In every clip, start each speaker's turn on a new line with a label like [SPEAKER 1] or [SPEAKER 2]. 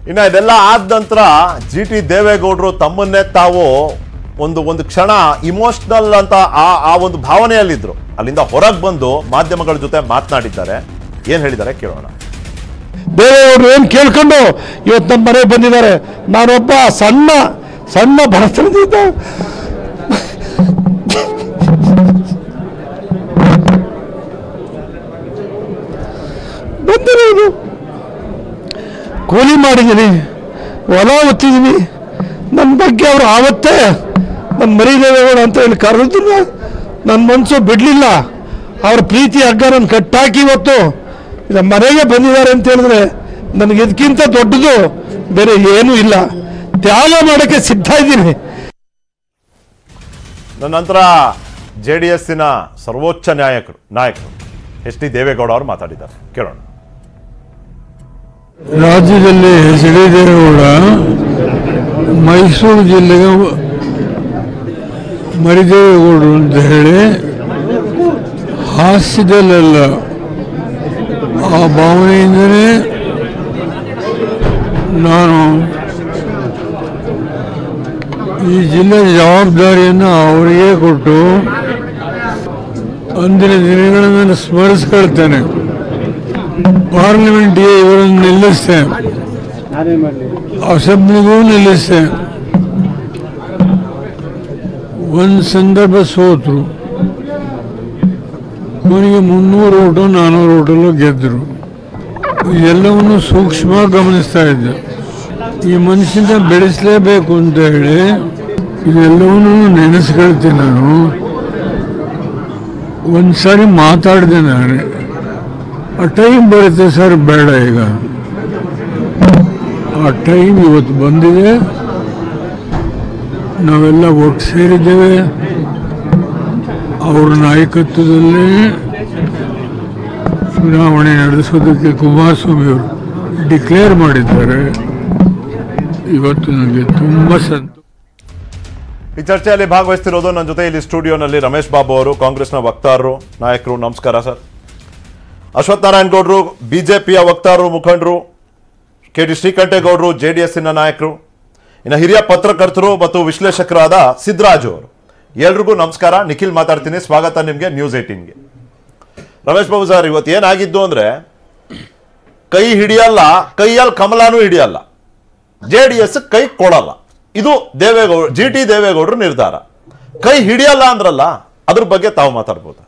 [SPEAKER 1] ಇನ್ನು ಇದೆಲ್ಲ ಆದ ನಂತರ ಜಿ ಟಿ ದೇವೇಗೌಡರು ತಮ್ಮನ್ನೇ ತಾವು ಒಂದು ಒಂದು ಕ್ಷಣ ಇಮೋಷನಲ್ ಅಂತ ಆ ಆ ಒಂದು ಭಾವನೆಯಲ್ಲಿದ್ರು ಅಲ್ಲಿಂದ ಹೊರಗೆ ಬಂದು ಮಾಧ್ಯಮಗಳ ಜೊತೆ ಮಾತನಾಡಿದ್ದಾರೆ ಏನ್ ಹೇಳಿದ್ದಾರೆ ಕೇಳೋಣ
[SPEAKER 2] ದೇವೇಗೌಡರು ಏನು ಕೇಳ್ಕೊಂಡು ಇವತ್ತು ನಮ್ಮ ಮನೆಗೆ ಬಂದಿದ್ದಾರೆ ನಾನೊಬ್ಬ ಸಣ್ಣ ಸಣ್ಣ ಬಡತನದಿಂದ ಬಂದಿರೋದು ಕೂಲಿ ಮಾಡಿದ್ದೀನಿ ಹೊಲ ಒತ್ತಿದ್ದೀನಿ ನನ್ನ ಬಗ್ಗೆ ಅವರು ಆವತ್ತೇ ನನ್ನ ಮರಿ ದೇವೇಗೌಡ ಅಂತ ಹೇಳಿ ಕರೆದಿಲ್ಲ ನನ್ನ ಮನಸ್ಸು ಬಿಡಲಿಲ್ಲ ಅವ್ರ ಪ್ರೀತಿ ಹಗ್ಗ ನನ್ನ ಕಟ್ಟಾಕಿ ಇವತ್ತು ನಮ್ಮ ಮನೆಗೆ ಬಂದಿದ್ದಾರೆ ಅಂತ ಹೇಳಿದ್ರೆ ನನಗೆ ಇದಕ್ಕಿಂತ ದೊಡ್ಡದು ಬೇರೆ ಏನೂ ಇಲ್ಲ ತ್ಯಾಗ ಮಾಡೋಕ್ಕೆ ಸಿದ್ಧ ಇದ್ದೀನಿ
[SPEAKER 1] ನನ್ನ ನಂತರ ಜೆ ಡಿ ಎಸ್ಸಿನ ಸರ್ವೋಚ್ಚ ನಾಯಕರು ನಾಯಕರು ಎಚ್ ಡಿ ದೇವೇಗೌಡ ಅವರು ಮಾತಾಡಿದ್ದಾರೆ ಕೇಳೋಣ
[SPEAKER 3] ರಾಜ್ಯದಲ್ಲಿ ಎಚ್ ಡಿ ದೇವೇಗೌಡ ಮೈಸೂರು ಜಿಲ್ಲೆಗೆ ಮರಿದೇವೇಗೌಡರು ಅಂತ ಹೇಳಿ ಹಾಸ್ಯದಲ್ಲೆಲ್ಲ ಆ ಭಾವನೆಯಿಂದಲೇ ನಾನು ಈ ಜಿಲ್ಲೆ ಜವಾಬ್ದಾರಿಯನ್ನು ಅವರಿಗೆ ಕೊಟ್ಟು ಅಂದಿನ ದಿನಗಳನ್ನು ಸ್ಮರಿಸ್ಕೊಳ್ತೇನೆ ಪಾರ್ಲಿಮೆಂಟ್ಗೆ ಇವರನ್ನು ನಿಲ್ಲಿಸ್ತೆ ಅಸೆಂಬ್ಲಿಗೂ ನಿಲ್ಲಿಸ್ತೆ ಒಂದು ಸಂದರ್ಭ ಸೋತರು ಕೊನೆಗೆ ಮುನ್ನೂರು ಓಟು ನಾನ್ನೂರು ಓಟಲ್ಲೂ ಗೆದ್ದರು ಎಲ್ಲವನ್ನು ಸೂಕ್ಷ್ಮ ಗಮನಿಸ್ತಾ ಇದ್ದೆ ಈ ಮನುಷ್ಯನ ಬೆಳೆಸಲೇಬೇಕು ಅಂತ ಹೇಳಿ ಇದೆಲ್ಲವನ್ನೂ ನೆನೆಸ್ಕೊಳ್ತೀನಿ ನಾನು ಒಂದ್ಸಾರಿ ಮಾತಾಡಿದೆ ನಾನು ಆ ಟೈಮ್ ಬರುತ್ತೆ ಸರ್ ಬೇಡ ಈಗ ಆ ಟೈಮ್ ಇವತ್ತು ಬಂದಿದೆ ನಾವೆಲ್ಲ ಒಟ್ಟು ಸೇರಿದ್ದೇವೆ ಅವ್ರ ನಾಯಕತ್ವದಲ್ಲಿ ಚುನಾವಣೆ ನಡೆಸೋದಕ್ಕೆ ಕುಮಾರಸ್ವಾಮಿ ಅವರು ಡಿಕ್ಲೇರ್ ಮಾಡಿದ್ದಾರೆ ಇವತ್ತು ನನಗೆ ತುಂಬ ಸಂತೋಷ
[SPEAKER 1] ಈ ಚರ್ಚೆಯಲ್ಲಿ ಭಾಗವಹಿಸ್ತಿರೋದು ನನ್ನ ಜೊತೆ ಇಲ್ಲಿ ಸ್ಟುಡಿಯೋನಲ್ಲಿ ರಮೇಶ್ ಬಾಬು ಅವರು ಕಾಂಗ್ರೆಸ್ನ ವಕ್ತಾರರು ನಾಯಕರು ನಮಸ್ಕಾರ ಸರ್ ಅಶ್ವಥ್ ನಾರಾಯಣ ಗೌಡರು ಬಿಜೆಪಿಯ ವಕ್ತಾರರು ಮುಖಂಡರು ಕೆ ಡಿ ಶ್ರೀಕಂಠೇಗೌಡರು ಜೆ ಡಿ ಎಸ್ಸಿನ ನಾಯಕರು ಇನ್ನು ಹಿರಿಯ ಪತ್ರಕರ್ತರು ಮತ್ತು ವಿಶ್ಲೇಷಕರಾದ ಸಿದ್ದರಾಜು ಅವರು ಎಲ್ರಿಗೂ ನಮಸ್ಕಾರ ನಿಖಿಲ್ ಮಾತಾಡ್ತೀನಿ ಸ್ವಾಗತ ನಿಮಗೆ ನ್ಯೂಸ್ ಏಟೀನ್ಗೆ ರಮೇಶ್ ಬಾಬು ಸರ್ ಇವತ್ತು ಏನಾಗಿದ್ದು ಅಂದ್ರೆ ಕೈ ಹಿಡಿಯಲ್ಲ ಕೈಯಲ್ಲಿ ಕಮಲಾನೂ ಹಿಡಿಯಲ್ಲ ಜೆ ಡಿ ಎಸ್ ಕೈ ಕೊಡಲ್ಲ ಇದು ದೇವೇಗೌಡ ಜಿ ಟಿ ದೇವೇಗೌಡರು ನಿರ್ಧಾರ ಕೈ ಹಿಡಿಯಲ್ಲ ಅಂದ್ರಲ್ಲ ಅದ್ರ ಬಗ್ಗೆ ತಾವು ಮಾತಾಡ್ಬೋದು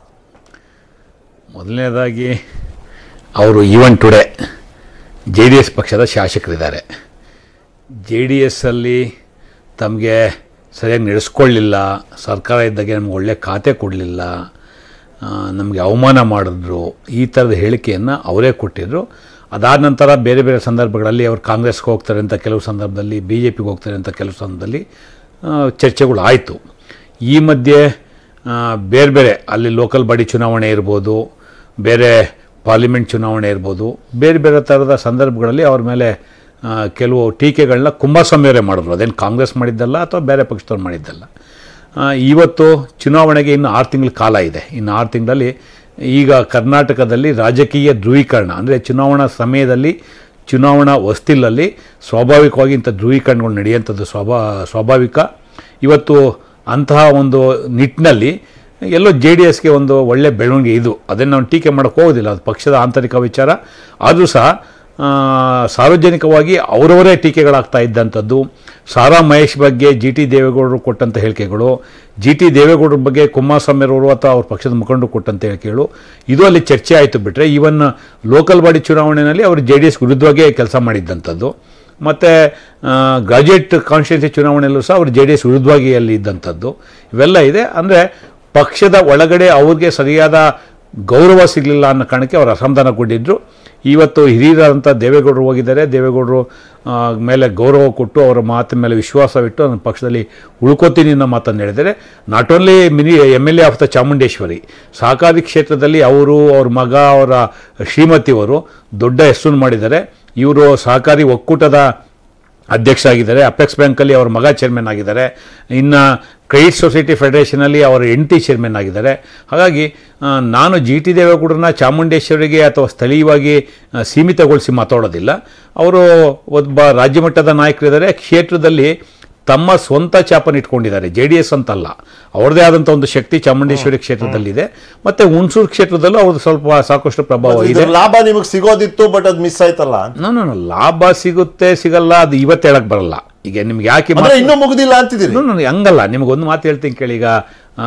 [SPEAKER 4] ಮೊದಲನೇದಾಗಿ ಅವರು even today J D S ಪಕ್ಷದ ಶಾಸಕರಿದ್ದಾರೆ ಜೆ ಡಿ ಎಸ್ಸಲ್ಲಿ ತಮಗೆ ಸರಿಯಾಗಿ ನಡೆಸ್ಕೊಳ್ಳಿಲ್ಲ ಸರ್ಕಾರ ಇದ್ದಾಗೆ ನಮ್ಗೆ ಒಳ್ಳೆ ಖಾತೆ ಕೊಡಲಿಲ್ಲ ನಮಗೆ ಅವಮಾನ ಮಾಡಿದ್ರು ಈ ಥರದ ಹೇಳಿಕೆಯನ್ನು ಅವರೇ ಕೊಟ್ಟಿದ್ದರು ಅದಾದ ನಂತರ ಬೇರೆ ಬೇರೆ ಸಂದರ್ಭಗಳಲ್ಲಿ ಅವರು ಕಾಂಗ್ರೆಸ್ಗೆ ಹೋಗ್ತಾರೆ ಅಂತ ಕೆಲವು ಸಂದರ್ಭದಲ್ಲಿ ಬಿ ಜೆ ಪಿಗೆ ಹೋಗ್ತಾರೆ ಅಂತ ಕೆಲವು ಸಂದರ್ಭದಲ್ಲಿ ಆ, ಚರ್ಚೆಗಳು ಆಯಿತು ಈ ಮಧ್ಯೆ ಆ, ಬೇರೆ ಬೇರೆ ಅಲ್ಲಿ ಲೋಕಲ್ ಬಾಡಿ ಚುನಾವಣೆ ಇರ್ಬೋದು ಬೇರೆ ಪಾರ್ಲಿಮೆಂಟ್ ಚುನಾವಣೆ ಇರ್ಬೋದು ಬೇರೆ ಬೇರೆ ಥರದ ಸಂದರ್ಭಗಳಲ್ಲಿ ಅವ್ರ ಮೇಲೆ ಆ, ಕೆಲವು ಟೀಕೆಗಳನ್ನ ಕುಮಾರಸ್ವಾಮಿಯವರೇ ಮಾಡಿದ್ರು ಅದೇನು ಕಾಂಗ್ರೆಸ್ ಮಾಡಿದ್ದಲ್ಲ ಅಥವಾ ಬೇರೆ ಪಕ್ಷದವ್ರು ಮಾಡಿದ್ದಲ್ಲ ಆ, ಇವತ್ತು ಚುನಾವಣೆಗೆ ಇನ್ನು ಆರು ತಿಂಗಳ ಕಾಲ ಇದೆ ಇನ್ನು ಆರು ತಿಂಗಳಲ್ಲಿ ಈಗ ಕರ್ನಾಟಕದಲ್ಲಿ ರಾಜಕೀಯ ಧ್ರುವೀಕರಣ ಅಂದರೆ ಚುನಾವಣಾ ಸಮಯದಲ್ಲಿ ಚುನಾವಣಾ ಹೊಸ್ತಿಲಲ್ಲಿ ಸ್ವಾಭಾವಿಕವಾಗಿ ಇಂಥ ಧ್ರುವೀಕರಣಗಳು ನಡೆಯುವಂಥದ್ದು ಸ್ವಾಭಾ ಸ್ವಾಭಾವಿಕ ಇವತ್ತು ಅಂತಹ ಒಂದು ನಿಟ್ಟಿನಲ್ಲಿ ಎಲ್ಲೋ ಜೆ ಡಿ ಎಸ್ಗೆ ಒಂದು ಒಳ್ಳೆ ಬೆಳವಣಿಗೆ ಇದು ಅದನ್ನು ನಾವು ಟೀಕೆ ಮಾಡೋಕ್ಕೆ ಹೋಗೋದಿಲ್ಲ ಅದು ಪಕ್ಷದ ಆಂತರಿಕ ವಿಚಾರ ಆದರೂ ಸಹ ಆ, ಸಾರ್ವಜನಿಕವಾಗಿ ಅವರವರೇ ಟೀಕೆಗಳಾಗ್ತಾ ಇದ್ದಂಥದ್ದು ಸಾರಾ ಮಹೇಶ್ ಬಗ್ಗೆ ಜಿ ಟಿ ದೇವೇಗೌಡರು ಕೊಟ್ಟಂಥ ಹೇಳಿಕೆಗಳು ಜಿ ಟಿ ದೇವೇಗೌಡರ ಬಗ್ಗೆ ಕುಮಾರಸ್ವಾಮಿಯವರು ಅಥವಾ ಅವ್ರ ಪಕ್ಷದ ಮುಖಂಡರು ಕೊಟ್ಟಂಥ ಹೇಳಿಕೆಗಳು ಇದು ಅಲ್ಲಿ ಚರ್ಚೆ ಆಯಿತು ಬಿಟ್ಟರೆ ಈವನ್ ಲೋಕಲ್ ಬಾಡಿ ಚುನಾವಣೆಯಲ್ಲಿ ಅವರು ಜೆ ಡಿ ಎಸ್ ವಿರುದ್ಧವಾಗೇ ಕೆಲಸ ಮಾಡಿದ್ದಂಥದ್ದು ಮತ್ತು ಗ್ರಾಜ್ಯುಯೇಟ್ ಕಾನ್ಸ್ಟಿಟ್ಯೂನ್ಸಿ ಚುನಾವಣೆಯಲ್ಲೂ ಸಹ ಅವರು ಜೆ ಡಿ ಎಸ್ ವಿರುದ್ಧವಾಗಿ ಅಲ್ಲಿ ಇದ್ದಂಥದ್ದು ಇವೆಲ್ಲ ಇದೆ ಅಂದರೆ ಪಕ್ಷದ ಒಳಗಡೆ ಅವ್ರಿಗೆ ಸರಿಯಾದ ಗೌರವ ಸಿಗಲಿಲ್ಲ ಅನ್ನೋ ಕಾರಣಕ್ಕೆ ಅವರು ಅಸಮಾಧಾನಗೊಂಡಿದ್ದರು ಇವತ್ತು ಹಿರಿಯರಾದಂಥ ದೇವೇಗೌಡರು ಹೋಗಿದ್ದಾರೆ ದೇವೇಗೌಡರು ಆ, ಮೇಲೆ ಗೌರವ ಕೊಟ್ಟು ಅವರ ಮಾತಿನ ಮೇಲೆ ವಿಶ್ವಾಸವಿಟ್ಟು ನನ್ನ ಪಕ್ಷದಲ್ಲಿ ಉಳ್ಕೋತೀನಿ ಅನ್ನೋ ಮಾತನ್ನು ಹೇಳಿದ್ದಾರೆ not only mini M L A of the Chamundeshwari ಸಹಕಾರಿ ಕ್ಷೇತ್ರದಲ್ಲಿ ಅವರು ಅವ್ರ ಮಗ ಅವರ ಶ್ರೀಮತಿಯವರು ದೊಡ್ಡ ಹೆಸರು ಮಾಡಿದ್ದಾರೆ ಇವರು ಸಹಕಾರಿ ಒಕ್ಕೂಟದ ಅಧ್ಯಕ್ಷ ಆಗಿದ್ದಾರೆ ಅಪೆಕ್ಸ್ ಬ್ಯಾಂಕಲ್ಲಿ ಅವ್ರ ಮಗ ಚೇರ್ಮನ್ ಆಗಿದ್ದಾರೆ ಇನ್ನು ಕ್ರೆಡಿಟ್ ಸೊಸೈಟಿ ಫೆಡರೇಷನಲ್ಲಿ ಅವರ ಹೆಂಡತಿ ಚೇರ್ಮನ್ ಆಗಿದ್ದಾರೆ ಹಾಗಾಗಿ ಆ, ನಾನು ಜಿ ಟಿ ದೇವೇಗೌಡರನ್ನ ಚಾಮುಂಡೇಶ್ವರಿಗೆ ಅಥವಾ ಸ್ಥಳೀಯವಾಗಿ ಆ, ಸೀಮಿತಗೊಳಿಸಿ ಮಾತಾಡೋದಿಲ್ಲ ಅವರು ಒಬ್ಬ ರಾಜ್ಯ ಮಟ್ಟದ ನಾಯಕರಿದ್ದಾರೆ ಕ್ಷೇತ್ರದಲ್ಲಿ ತಮ್ಮ ಸ್ವಂತ ಚಾಪನ್ನು ಇಟ್ಕೊಂಡಿದ್ದಾರೆ ಜೆ ಡಿ ಎಸ್ ಅಂತಲ್ಲ ಅವ್ರದ್ದೇ ಆದಂಥ ಒಂದು ಶಕ್ತಿ ಚಾಮುಂಡೇಶ್ವರಿ ಕ್ಷೇತ್ರದಲ್ಲಿದೆ ಮತ್ತು ಹುಣಸೂರು ಕ್ಷೇತ್ರದಲ್ಲೂ ಅವ್ರದ್ದು ಸ್ವಲ್ಪ ಸಾಕಷ್ಟು ಪ್ರಭಾವ ಇದೆ
[SPEAKER 1] ಇದ್ರ ಲಾಭ ನಿಮಗೆ ಸಿಗೋದಿತ್ತು ಬಟ್ ಅದು ಮಿಸ್ ಆಯ್ತಲ್ಲ
[SPEAKER 4] ನಾನು ಲಾಭ ಸಿಗುತ್ತೆ ಸಿಗಲ್ಲ ಅದು ಇವತ್ತು ಹೇಳಕ್ ಬರಲ್ಲ ಈಗ ನಿಮ್ಗೆ ಯಾಕೆ
[SPEAKER 1] ಅಂದ್ರೆ ಇನ್ನೂ ಮುಗುದಿಲ್ಲ ಅಂತಿದ್ದೀರಿ
[SPEAKER 4] ನಾನು ನನಗೆ ಹಂಗಲ್ಲ ನಿಮಗೆ ಒಂದು ಮಾತು ಹೇಳ್ತೀನಿ ಕೇಳಿ ಈಗ ಆ,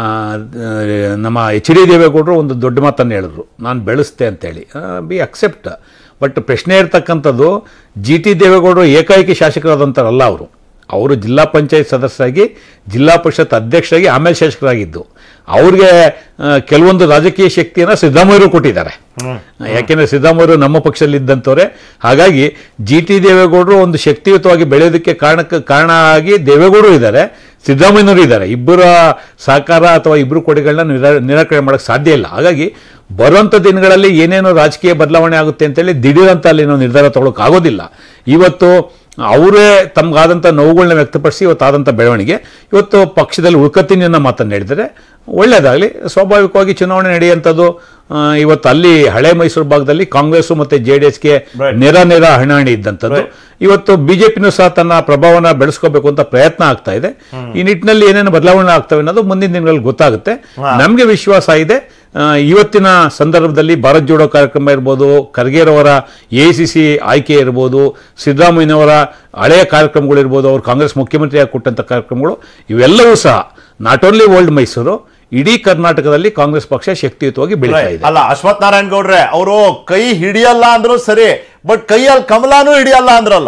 [SPEAKER 4] ಆ, ನಮ್ಮ ಎಚ್ ಡಿ ದೇವೇಗೌಡರು ಒಂದು ದೊಡ್ಡ ಮಾತನ್ನು ಹೇಳಿದ್ರು ನಾನು ಬೆಳೆಸ್ತೆ ಅಂತೇಳಿ ಬಿ ಅಕ್ಸೆಪ್ಟ್ ಬಟ್ ಪ್ರಶ್ನೆ ಇರ್ತಕ್ಕಂಥದ್ದು ಜಿ ಟಿ ದೇವೇಗೌಡರು ಏಕಾಏಕಿ ಶಾಸಕರಾದಂಥರಲ್ಲ ಅವರು ಅವರು ಜಿಲ್ಲಾ ಪಂಚಾಯತ್ ಸದಸ್ಯರಾಗಿ ಜಿಲ್ಲಾ ಪರಿಷತ್ ಅಧ್ಯಕ್ಷರಾಗಿ ಆಮೇಲೆ ಶಾಸಕರಾಗಿದ್ದು ಅವ್ರಿಗೆ ಆ, ಕೆಲವೊಂದು ರಾಜಕೀಯ ಶಕ್ತಿಯನ್ನು ಸಿದ್ದರಾಮಯ್ಯರು ಕೊಟ್ಟಿದ್ದಾರೆ ಯಾಕೆಂದ್ರೆ ಸಿದ್ದರಾಮಯ್ಯರು ನಮ್ಮ ಪಕ್ಷದಲ್ಲಿ ಇದ್ದಂಥವ್ರೆ ಹಾಗಾಗಿ ಜಿ ಟಿ ದೇವೇಗೌಡರು ಒಂದು ಶಕ್ತಿಯುತವಾಗಿ ಬೆಳೆಯೋದಕ್ಕೆ ಕಾರಣಕ್ಕೆ ಕಾರಣ ಆಗಿ ದೇವೇಗೌಡರು ಇದ್ದಾರೆ ಸಿದ್ದರಾಮಯ್ಯನವರು ಇದ್ದಾರೆ ಇಬ್ಬರ ಸಹಕಾರ ಅಥವಾ ಇಬ್ಬರು ಕೊಡುಗಳನ್ನ ನಿರಾ ನಿರಾಕರಣೆ ಮಾಡೋಕ್ಕೆ ಸಾಧ್ಯ ಇಲ್ಲ ಹಾಗಾಗಿ ಬರುವಂಥ ದಿನಗಳಲ್ಲಿ ಏನೇನು ರಾಜಕೀಯ ಬದಲಾವಣೆ ಆಗುತ್ತೆ ಅಂತೇಳಿ ದಿಢೀರಂತ ಅಲ್ಲಿ ನಾವು ನಿರ್ಧಾರ ತಗೊಳಕ್ ಆಗೋದಿಲ್ಲ ಇವತ್ತು ಅವರೇ ತಮ್ಗಾದಂಥ ನೋವುಗಳನ್ನ ವ್ಯಕ್ತಪಡಿಸಿ ಇವತ್ತಾದಂಥ ಬೆಳವಣಿಗೆ ಇವತ್ತು ಪಕ್ಷದಲ್ಲಿ ಉಳ್ಕತ್ತೀನಿ ಅನ್ನೋ ಮಾತನ್ನು ಹೇಳಿದರೆ ಒಳ್ಳೆಯದಾಗಲಿ ಸ್ವಾಭಾವಿಕವಾಗಿ ಚುನಾವಣೆ ನಡೆಯುವಂಥದ್ದು ಆ, ಇವತ್ತು ಅಲ್ಲಿ ಹಳೆ ಮೈಸೂರು ಭಾಗದಲ್ಲಿ ಕಾಂಗ್ರೆಸ್ಸು ಮತ್ತು ಜೆ ಡಿ ಎಸ್ಗೆ
[SPEAKER 1] Right.
[SPEAKER 4] ನೇರ ನೇರ ಹಣಾಹಣಿ ಇದ್ದಂಥದ್ದು ಇವತ್ತು ಬಿಜೆಪಿನೂ ಸಹ ತನ್ನ ಪ್ರಭಾವನ ಬೆಳೆಸ್ಕೋಬೇಕು ಅಂತ ಪ್ರಯತ್ನ ಆಗ್ತಾ ಇದೆ ಈ ನಿಟ್ಟಿನಲ್ಲಿ ಏನೇನು ಬದಲಾವಣೆ ಆಗ್ತವೆ ಅನ್ನೋದು ಮುಂದಿನ ದಿನಗಳಲ್ಲಿ ಗೊತ್ತಾಗುತ್ತೆ ನಮಗೆ ವಿಶ್ವಾಸ ಇದೆ ಆ, ಇವತ್ತಿನ ಸಂದರ್ಭದಲ್ಲಿ ಭಾರತ್ ಜೋಡೋ ಕಾರ್ಯಕ್ರಮ ಇರ್ಬೋದು ಖರ್ಗೆರವರ ಎ ಸಿ ಸಿ ಆಯ್ಕೆ ಇರ್ಬೋದು ಸಿದ್ದರಾಮಯ್ಯನವರ ಹಳೆಯ ಕಾರ್ಯಕ್ರಮಗಳಿರ್ಬೋದು ಅವರು ಕಾಂಗ್ರೆಸ್ ಮುಖ್ಯಮಂತ್ರಿಯಾಗಿ ಕೊಟ್ಟಂಥ ಕಾರ್ಯಕ್ರಮಗಳು ಇವೆಲ್ಲವೂ ಸಹ ನಾಟ್ ಓನ್ಲಿ ಓಲ್ಡ್ ಮೈಸೂರು ಇಡೀ ಕರ್ನಾಟಕದಲ್ಲಿ ಕಾಂಗ್ರೆಸ್ ಪಕ್ಷ ಶಕ್ತಿಯುತವಾಗಿ ಬೆಳೀತಾ ಇದೆ
[SPEAKER 1] ಅಲ್ಲ ಅಶ್ವಥ್ ನಾರಾಯಣ್ ಗೌಡ್ರೆ ಅವರು ಕೈ ಹಿಡಿಯಲ್ಲ ಅಂದ್ರು ಸರಿ ಬಟ್ ಕೈಯಲ್ಲಿ ಕಮಲಾನು ಹಿಡಿಯಲ್ಲ ಅಂದ್ರಲ್ಲ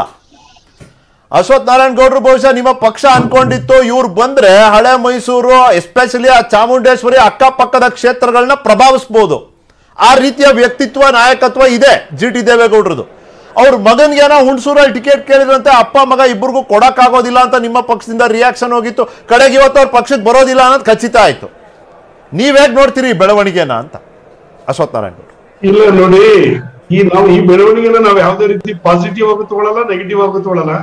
[SPEAKER 1] ಅಶ್ವಥ್ ನಾರಾಯಣ್ ಗೌಡ್ರು ಬಹುಶಃ ನಿಮ್ಮ ಪಕ್ಷ ಅನ್ಕೊಂಡಿತ್ತು ಇವ್ರು ಬಂದ್ರೆ ಹಳೆ ಮೈಸೂರು ಎಸ್ಪೆಷಲಿ ಆ ಚಾಮುಂಡೇಶ್ವರಿ ಅಕ್ಕಪಕ್ಕದ ಕ್ಷೇತ್ರಗಳನ್ನ ಪ್ರಭಾವಿಸಬಹುದು ಆ ರೀತಿಯ ವ್ಯಕ್ತಿತ್ವ ನಾಯಕತ್ವ ಇದೆ ಜಿ ಟಿ ದೇವೇಗೌಡರದು ಅವ್ರ ಮಗನ್ಗೇನೋ ಹುಣಸೂರಲ್ಲಿ ಟಿಕೆಟ್ ಕೇಳಿದ್ರಂತೆ ಅಪ್ಪ ಮಗ ಇಬ್ಬರಿಗೂ ಕೊಡಕ್ಕಾಗೋದಿಲ್ಲ ಅಂತ ನಿಮ್ಮ ಪಕ್ಷದಿಂದ ರಿಯಾಕ್ಷನ್ ಹೋಗಿತ್ತು ಕಡೆಗೆ ಇವತ್ತು ಅವ್ರ ಪಕ್ಷಕ್ಕೆ ಬರೋದಿಲ್ಲ ಅನ್ನೋದು ಖಚಿತ ಆಯ್ತು ನೀವ್ ಹೇಗ್ ನೋಡ್ತೀರಿ ಈ ಬೆಳವಣಿಗೆನ ಅಂತ ಅಶ್ವಥ್ ನಾರಾಯಣ್ ಗೌಡ್ರು
[SPEAKER 5] ಇಲ್ಲ ನೋಡಿ ಈ ನಾವು ಈ ಬೆಳವಣಿಗೆನ ನಾವು ಯಾವ್ದೇ ರೀತಿ ಪಾಸಿಟಿವ್ ಆಗಿ ತಗೊಳಲ್ಲ ನೆಗೆಟಿವ್ ಆಗಿ ತಗೊಳಲ್ಲ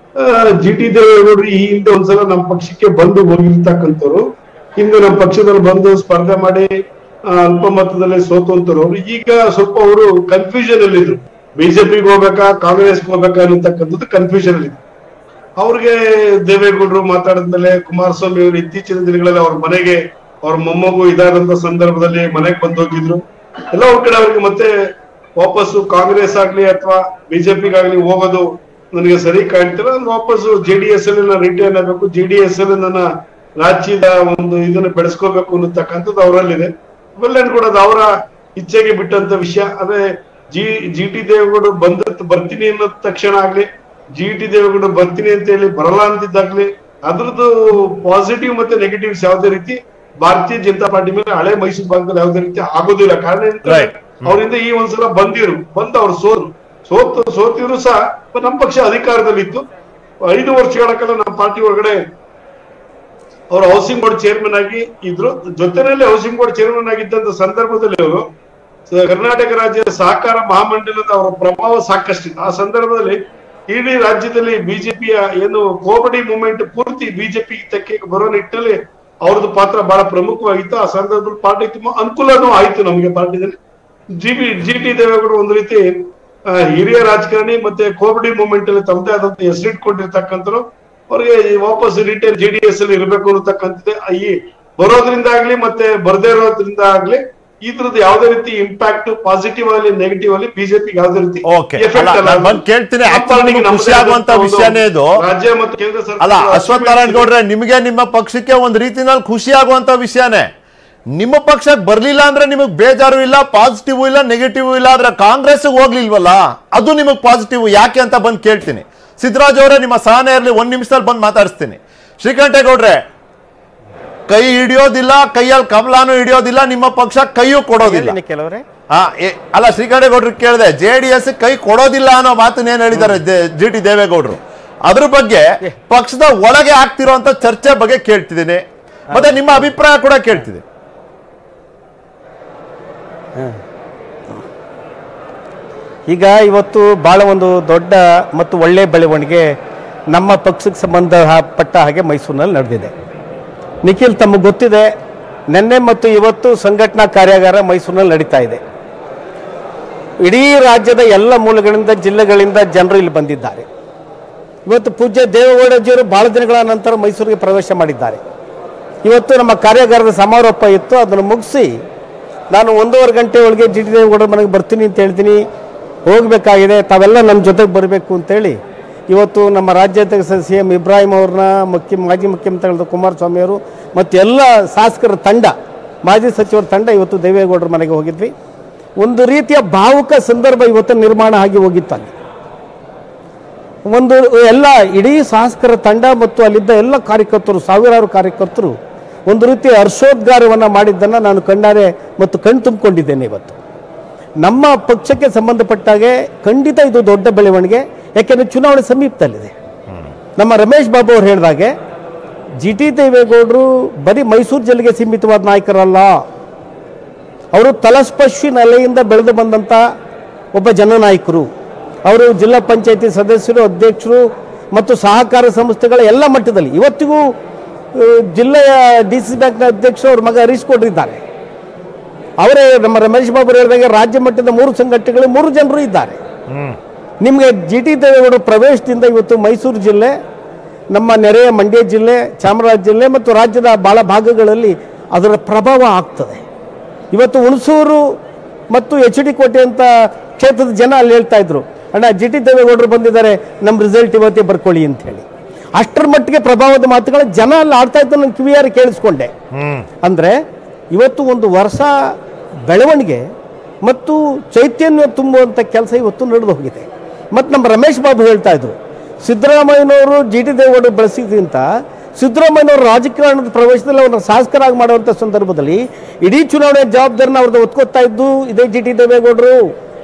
[SPEAKER 5] ಜಿ ಟಿ ದೇವೇಗೌಡರು ಈ ಹಿಂದೆ ಒಂದ್ಸಲ ನಮ್ಮ ಪಕ್ಷಕ್ಕೆ ಬಂದು ಹೋಗಿರ್ತಕ್ಕಂಥವ್ರು ಹಿಂದೆ ನಮ್ಮ ಪಕ್ಷದಲ್ಲಿ ಬಂದು ಸ್ಪರ್ಧೆ ಮಾಡಿ ಆ, ಅಲ್ಪ ಮತದಲ್ಲಿ ಸೋತಂತವ್ರು ಈಗ ಸ್ವಲ್ಪ ಅವರು ಕನ್ಫ್ಯೂಷನ್ ಅಲ್ಲಿ ಇದ್ರು ಬಿಜೆಪಿಗೆ ಹೋಗ್ಬೇಕಾ ಕಾಂಗ್ರೆಸ್ಗೆ ಹೋಗ್ಬೇಕಾ ಅನ್ನತಕ್ಕಂಥದ್ದು ಕನ್ಫ್ಯೂಷನ್ ಅಲ್ಲಿ ಇದ್ರು ಅವ್ರಿಗೆ ದೇವೇಗೌಡರು ಮಾತಾಡಿದ್ಮೇಲೆ ಕುಮಾರಸ್ವಾಮಿ ಅವರು ಇತ್ತೀಚಿನ ದಿನಗಳಲ್ಲಿ ಅವ್ರ ಮನೆಗೆ ಅವ್ರ ಮೊಮ್ಮಗು ಇದಾದಂತ ಸಂದರ್ಭದಲ್ಲಿ ಮನೆಗೆ ಬಂದು ಹೋಗಿದ್ರು ಎಲ್ಲ ಒಂದ್ ಕಡೆ ಅವ್ರಿಗೆ ಮತ್ತೆ ವಾಪಸ್ಸು ಕಾಂಗ್ರೆಸ್ ಆಗ್ಲಿ ಅಥವಾ ಬಿಜೆಪಿಗಾಗ್ಲಿ ಹೋಗೋದು ನನಗೆ ಸರಿ ಕಾಣ್ತಿಲ್ಲ ನಾನು ವಾಪಸ್ಸು ಜೆ ಡಿ ಎಸ್ ಅಲ್ಲಿ ನಾನು ರಿಟೈನ್ ಆಗಬೇಕು ಜೆ ಡಿ ಎಸ್ ಅಲ್ಲಿ ನನ್ನ ರಾಜ್ಯದ ಒಂದು ಇದನ್ನ ಬೆಳೆಸ್ಕೋಬೇಕು ಅನ್ನತಕ್ಕಂಥದ್ದು ಅವರಲ್ಲಿದೆ ಇವೆಲ್ಲ ಕೂಡ ಅದು ಅವರ ಇಚ್ಛೆಗೆ ಬಿಟ್ಟಂತ ವಿಷಯ ಅದೇ ಜಿ ಜಿ ಟಿ ದೇವೇಗೌಡರು ಬಂದ ಬರ್ತೀನಿ ಅನ್ನೋ ತಕ್ಷಣ ಆಗ್ಲಿ ಜಿ ಟಿ ದೇವೇಗೌಡರು ಬರ್ತೀನಿ ಅಂತ ಹೇಳಿ ಬರಲ್ಲ ಅಂತಿದ್ದಾಗ್ಲಿ ಅದ್ರದ್ದು ಪಾಸಿಟಿವ್ ಮತ್ತೆ ನೆಗೆಟಿವ್ಸ್ ಯಾವುದೇ ರೀತಿ ಭಾರತೀಯ ಜನತಾ ಪಾರ್ಟಿ ಮೇಲೆ ಹಳೆ ಮೈಸೂರು ಭಾಗದಲ್ಲಿ ಯಾವುದೇ ರೀತಿ ಆಗೋದಿಲ್ಲ ಕಾರಣ ಏನಂತಂದ್ರೆ
[SPEAKER 1] Right.
[SPEAKER 5] ಅವರಿಂದ ಈ ಒಂದ್ಸಲ ಬಂದಿರು ಬಂದು ಅವ್ರು ಸೋರು ಸೋತು ಸೋತಿದ್ರು ಸಹ ನಮ್ಮ ಪಕ್ಷ ಅಧಿಕಾರದಲ್ಲಿತ್ತು ಐದು ವರ್ಷಗಳ ಕಾಲ ನಮ್ಮ ಪಾರ್ಟಿ ಒಳಗಡೆ ಅವರು ಹೌಸಿಂಗ್ ಬೋರ್ಡ್ ಚೇರ್ಮನ್ ಆಗಿ ಇದ್ರು ಜೊತೆನಲ್ಲಿ ಹೌಸಿಂಗ್ ಬೋರ್ಡ್ ಚೇರ್ಮನ್ ಆಗಿದ್ದಂತ ಸಂದರ್ಭದಲ್ಲಿ ಅವರು ಸ- ಕರ್ನಾಟಕ ರಾಜ್ಯ ಸಹಕಾರ ಮಹಾಮಂಡಲದ ಅವರ ಪ್ರಭಾವ ಸಾಕಷ್ಟಿತ್ತು ಆ ಸಂದರ್ಭದಲ್ಲಿ ಇಡೀ ರಾಜ್ಯದಲ್ಲಿ ಬಿಜೆಪಿಯ ಏನು ಕೋಮಡಿ ಮೂವ್ಮೆಂಟ್ ಪೂರ್ತಿ ಬಿಜೆಪಿ ತೆಕ್ಕೆ ಬರೋ ನಿಟ್ಟಿನಲ್ಲಿ ಅವ್ರದ್ದು ಪಾತ್ರ ಬಹಳ ಪ್ರಮುಖವಾಗಿತ್ತು ಆ ಸಂದರ್ಭದಲ್ಲಿ ಪಾರ್ಟಿ ತುಂಬಾ ಅನುಕೂಲನೂ ಆಯ್ತು ನಮಗೆ ಪಾರ್ಟಿದಲ್ಲಿ ಜಿ ಬಿ ಜಿ ಟಿ ದೇವೇಗೌಡರು ಒಂದು ರೀತಿ ಆ, ಹಿರಿಯ ರಾಜಕಾರಣಿ ಮತ್ತೆ ಕೋಮಡಿ ಮೂವ್ಮೆಂಟ್ ಅಲ್ಲಿ ತಮ್ಮದೇ ಆದಂತ ಹೆಸರಿಟ್ಕೊಂಡಿರ್ತಕ್ಕಂಥವ್ರು ಅವ್ರಿಗೆ ಈ ವಾಪಸ್ ರಿಟೈಲ್ ಜೆ ಡಿ ಎಸ್ ಅಲ್ಲಿ ಇರಬೇಕು ಅನ್ನತಕ್ಕಂಥದ್ದೇ ಈ ಬರೋದ್ರಿಂದ ಆಗ್ಲಿ ಮತ್ತೆ ಬರ್ದೇ ಇರೋದ್ರಿಂದ ಆಗ್ಲಿ ಇದ್ರದ್ದು ಯಾವುದೇ ರೀತಿ ಇಂಪ್ಯಾಕ್ಟ್ ಪಾಸಿಟಿವ್ ಆಗಲಿ ನೆಗೆಟಿವ್ ಅಲ್ಲಿ ಬಿಜೆಪಿ ಯಾವುದೇ ರೀತಿ
[SPEAKER 1] Okay.
[SPEAKER 5] effect
[SPEAKER 1] ಅಲ್ಲ,
[SPEAKER 5] ಅಲ್ಲ.
[SPEAKER 1] ನಾನ್ ಬಂದ್ ಕೇಳ್ತೀನಿ.
[SPEAKER 5] ಆ
[SPEAKER 1] actually ನಿಮ್ಗೆ
[SPEAKER 5] ನಮ್ಮದೇ
[SPEAKER 1] ಖುಷಿ ಆಗುವಂತ
[SPEAKER 5] ಆದಂತ ಒಂದು
[SPEAKER 1] ವಿಷಯನೇ ಇದು.
[SPEAKER 5] ರಾಜ್ಯ ಮತ್ತು ಕೇಂದ್ರ
[SPEAKER 1] ಅಲ್ಲ
[SPEAKER 5] ಸರ್ಕಾರ
[SPEAKER 1] ಅಶ್ವಥ್ ನಾರಾಯಣ್ ಗೌಡ್ರೆ ನಿಮಗೆ ನಿಮ್ಮ ಪಕ್ಷಕ್ಕೆ ಒಂದ್ ರೀತಿನಲ್ಲಿ ಖುಷಿ ಆಗುವಂತ ವಿಷಯನೇ ನಿಮ್ಮ ಪಕ್ಷಕ್ಕೆ ಬರ್ಲಿಲ್ಲ ಅಂದ್ರೆ ನಿಮಗ್ ಬೇಜಾರು ಇಲ್ಲ ಪಾಸಿಟಿವ್ ಇಲ್ಲ ನೆಗೆಟಿವ್ ಇಲ್ಲ ಆದ್ರೆ ಕಾಂಗ್ರೆಸ್ ಹೋಗ್ಲಿಲ್ವಲ್ಲ ಅದು ನಿಮಗ್ ಪಾಸಿಟಿವ್ ಯಾಕೆ ಅಂತ ಬಂದು ಕೇಳ್ತೀನಿ ಸಿದ್ದರಾಜ್ ಅವರೇ ನಿಮ್ಮ ಸಹನೆ ಇರಲಿ ಒಂದ್ ನಿಮಿಷದಲ್ಲಿ ಬಂದು ಮಾತಾಡಿಸ್ತೀನಿ ಶ್ರೀಕಂಠೇಗೌಡ್ರೆ ಕೈ ಹಿಡಿಯೋದಿಲ್ಲ ಕೈಯಲ್ಲಿ ಕಮಲಾನು ಹಿಡಿಯೋದಿಲ್ಲ ನಿಮ್ಮ ಪಕ್ಷ ಕೈಯೂ ಕೊಡೋದಿಲ್ಲ
[SPEAKER 6] ಎಲ್ಲಿನ ಕೆಲವರೇ
[SPEAKER 1] ಆ, ಏ- ಅಲ್ಲ ಶ್ರೀಕಂಠೇಗೌಡ್ರಿಗೆ ಕೇಳಿದೆ ಜೆ ಡಿ ಎಸ್ ಕೈ ಕೊಡೋದಿಲ್ಲ ಅನ್ನೋ ಮಾತನ್ನ ಏನ್ ಹೇಳಿದ್ದಾರೆ ಜಿ ಟಿ ದೇವೇಗೌಡರು ಅದ್ರ ಬಗ್ಗೆ ಪಕ್ಷದ ಒಳಗೆ ಆಗ್ತಿರೋಂತ ಚರ್ಚೆ ಬಗ್ಗೆ ಕೇಳ್ತಿದ್ದೀನಿ ಮತ್ತೆ ನಿಮ್ಮ ಅಭಿಪ್ರಾಯ ಕೂಡ ಕೇಳ್ತಿದ್ದೀನಿ
[SPEAKER 6] ಈಗ ಇವತ್ತು ಭಾಳ ಒಂದು ದೊಡ್ಡ ಮತ್ತು ಒಳ್ಳೆಯ ಬೆಳವಣಿಗೆ ನಮ್ಮ ಪಕ್ಷಕ್ಕೆ ಸಂಬಂಧಪಟ್ಟ ಹಾಗೆ ಮೈಸೂರಿನಲ್ಲಿ ನಡೆದಿದೆ ನಿಖಿಲ್ ತಮಗೆ ಗೊತ್ತಿದೆ ನಿನ್ನೆ ಮತ್ತು ಇವತ್ತು ಸಂಘಟನಾ ಕಾರ್ಯಾಗಾರ ಮೈಸೂರಿನಲ್ಲಿ ನಡೀತಾ ಇದೆ ಇಡೀ ರಾಜ್ಯದ ಎಲ್ಲ ಮೂಲಗಳಿಂದ ಜಿಲ್ಲೆಗಳಿಂದ ಜನರು ಇಲ್ಲಿ ಬಂದಿದ್ದಾರೆ ಇವತ್ತು ಪೂಜ್ಯ ದೇವೇಗೌಡಜಿಯವರು ಬಹಳ ದಿನಗಳ ನಂತರ ಮೈಸೂರಿಗೆ ಪ್ರವೇಶ ಮಾಡಿದ್ದಾರೆ ಇವತ್ತು ನಮ್ಮ ಕಾರ್ಯಾಗಾರದ ಸಮಾರೋಪ ಇತ್ತು ಅದನ್ನು ಮುಗಿಸಿ ನಾನು ಒಂದೂವರೆ ಗಂಟೆ ಒಳಗೆ ಜಿ ಟಿ ದೇವೇಗೌಡರ ಮನೆಗೆ ಬರ್ತೀನಿ ಅಂತ ಹೇಳ್ತೀನಿ ಹೋಗಬೇಕಾಗಿದೆ ತಾವೆಲ್ಲ ನಮ್ಮ ಜೊತೆಗೆ ಬರಬೇಕು ಅಂತೇಳಿ ಇವತ್ತು ನಮ್ಮ ರಾಜ್ಯಾಧ್ಯಕ್ಷ ಸಿ ಎಂ ಇಬ್ರಾಹಿಂ ಅವ್ರನ್ನ ಮುಖ್ಯ ಮಾಜಿ ಮುಖ್ಯಮಂತ್ರಿಗಳಾದ ಕುಮಾರಸ್ವಾಮಿ ಅವರು ಮತ್ತು ಎಲ್ಲ ಶಾಸಕರ ತಂಡ ಮಾಜಿ ಸಚಿವರ ತಂಡ ಇವತ್ತು ದೇವೇಗೌಡರ ಮನೆಗೆ ಹೋಗಿದ್ವಿ ಒಂದು ರೀತಿಯ ಭಾವುಕ ಸಂದರ್ಭ ಇವತ್ತು ನಿರ್ಮಾಣ ಆಗಿ ಹೋಗಿತ್ತು ಅಲ್ಲಿ ಒಂದು ಎಲ್ಲ ಇಡೀ ಶಾಸಕರ ತಂಡ ಮತ್ತು ಅಲ್ಲಿದ್ದ ಎಲ್ಲ ಕಾರ್ಯಕರ್ತರು ಸಾವಿರಾರು ಕಾರ್ಯಕರ್ತರು ಒಂದು ರೀತಿಯ ಹರ್ಷೋದ್ಗಾರವನ್ನು ಮಾಡಿದ್ದನ್ನು ನಾನು ಕಣ್ಣಾರೆ ಮತ್ತು ಕಣ್ ತುಂಬಿಕೊಂಡಿದ್ದೇನೆ ಇವತ್ತು ನಮ್ಮ ಪಕ್ಷಕ್ಕೆ ಸಂಬಂಧಪಟ್ಟಾಗೆ ಖಂಡಿತ ಇದು ದೊಡ್ಡ ಬೆಳವಣಿಗೆ ಯಾಕೆಂದರೆ ಚುನಾವಣೆ ಸಮೀಪದಲ್ಲಿದೆ ನಮ್ಮ ರಮೇಶ್ ಬಾಬು ಅವ್ರು ಹೇಳಿದಾಗೆ ಜಿ ಟಿ ದೇವೇಗೌಡರು ಬರೀ ಮೈಸೂರು ಜಿಲ್ಲೆಗೆ ಸೀಮಿತವಾದ ನಾಯಕರಲ್ಲ ಅವರು ತಲಸ್ಪರ್ಶಿ ನೆಲೆಯಿಂದ ಬೆಳೆದು ಬಂದಂಥ ಒಬ್ಬ ಜನನಾಯಕರು ಅವರು ಜಿಲ್ಲಾ ಪಂಚಾಯತಿ ಸದಸ್ಯರು ಅಧ್ಯಕ್ಷರು ಮತ್ತು ಸಹಕಾರ ಸಂಸ್ಥೆಗಳ ಎಲ್ಲ ಮಟ್ಟದಲ್ಲಿ ಇವತ್ತಿಗೂ ಆ, ಜಿಲ್ಲೆಯ ಡಿ ಸಿ ಬ್ಯಾಂಕ್ನ ಅಧ್ಯಕ್ಷರು ಅವ್ರ ಮಗ ಹರೀಶ್ ಕೊಟ್ಟಿದ್ದಾರೆ ಅವರೇ ನಮ್ಮ ರಮೇಶ್ ಬಾಬು ಹೇಳಿದಾಗ ರಾಜ್ಯ ಮಟ್ಟದ ಮೂರು ಸಂಘಟನೆಗಳು ಮೂರು ಜನರು ಇದ್ದಾರೆ ನಿಮಗೆ ಜಿ ಟಿ ದೇವೇಗೌಡ ಪ್ರವೇಶದಿಂದ ಇವತ್ತು ಮೈಸೂರು ಜಿಲ್ಲೆ ನಮ್ಮ ನೆರೆಯ ಮಂಡ್ಯ ಜಿಲ್ಲೆ ಚಾಮರಾಜ ಜಿಲ್ಲೆ ಮತ್ತು ರಾಜ್ಯದ ಭಾಳ ಭಾಗಗಳಲ್ಲಿ ಅದರ ಪ್ರಭಾವ ಆಗ್ತದೆ ಇವತ್ತು ಹುಣಸೂರು ಮತ್ತು ಎಚ್ ಡಿ ಕೋಟೆ ಅಂತ ಕ್ಷೇತ್ರದ ಜನ ಅಲ್ಲಿ ಹೇಳ್ತಾ ಇದ್ರು ಅಣ್ಣ ಜಿ ಟಿ ದೇವೇಗೌಡರು ಬಂದಿದ್ದಾರೆ ನಮ್ಮ ರಿಸಲ್ಟ್ ಇವತ್ತೇ ಬರ್ಕೊಳ್ಳಿ ಅಂತ ಹೇಳಿ ಅಷ್ಟರ ಮಟ್ಟಿಗೆ ಪ್ರಭಾವದ ಮಾತುಗಳು ಜನ ಅಲ್ಲಿ ಆಡ್ತಾ ಇದ್ದು ನಾನು ಕಿವಿಯಾರು ಕೇಳಿಸ್ಕೊಂಡೆ ಅಂದರೆ ಇವತ್ತು ಒಂದು ವರ್ಷ ಬೆಳವಣಿಗೆ ಮತ್ತು ಚೈತನ್ಯ ತುಂಬುವಂಥ ಕೆಲಸ ಇವತ್ತು ನಡೆದು ಹೋಗಿದೆ ಮತ್ತು ನಮ್ಮ ರಮೇಶ್ ಬಾಬು ಹೇಳ್ತಾ ಇದ್ರು ಸಿದ್ದರಾಮಯ್ಯನವರು ಜಿ ಟಿ ದೇವೇಗೌಡರು ಬಳಸಿದ್ಕಿಂತ ಸಿದ್ದರಾಮಯ್ಯನವರು ರಾಜಕಾರಣದ ಪ್ರವೇಶದಲ್ಲಿ ಅವ್ರನ್ನ ಶಾಸಕರಾಗಿ ಮಾಡುವಂಥ ಸಂದರ್ಭದಲ್ಲಿ ಇಡೀ ಚುನಾವಣೆ ಜವಾಬ್ದಾರಿನ ಅವ್ರದ್ದು ಒತ್ಕೊತಾ ಇದ್ದು ಇದೇ ಜಿ ಟಿ ದೇವೇಗೌಡರು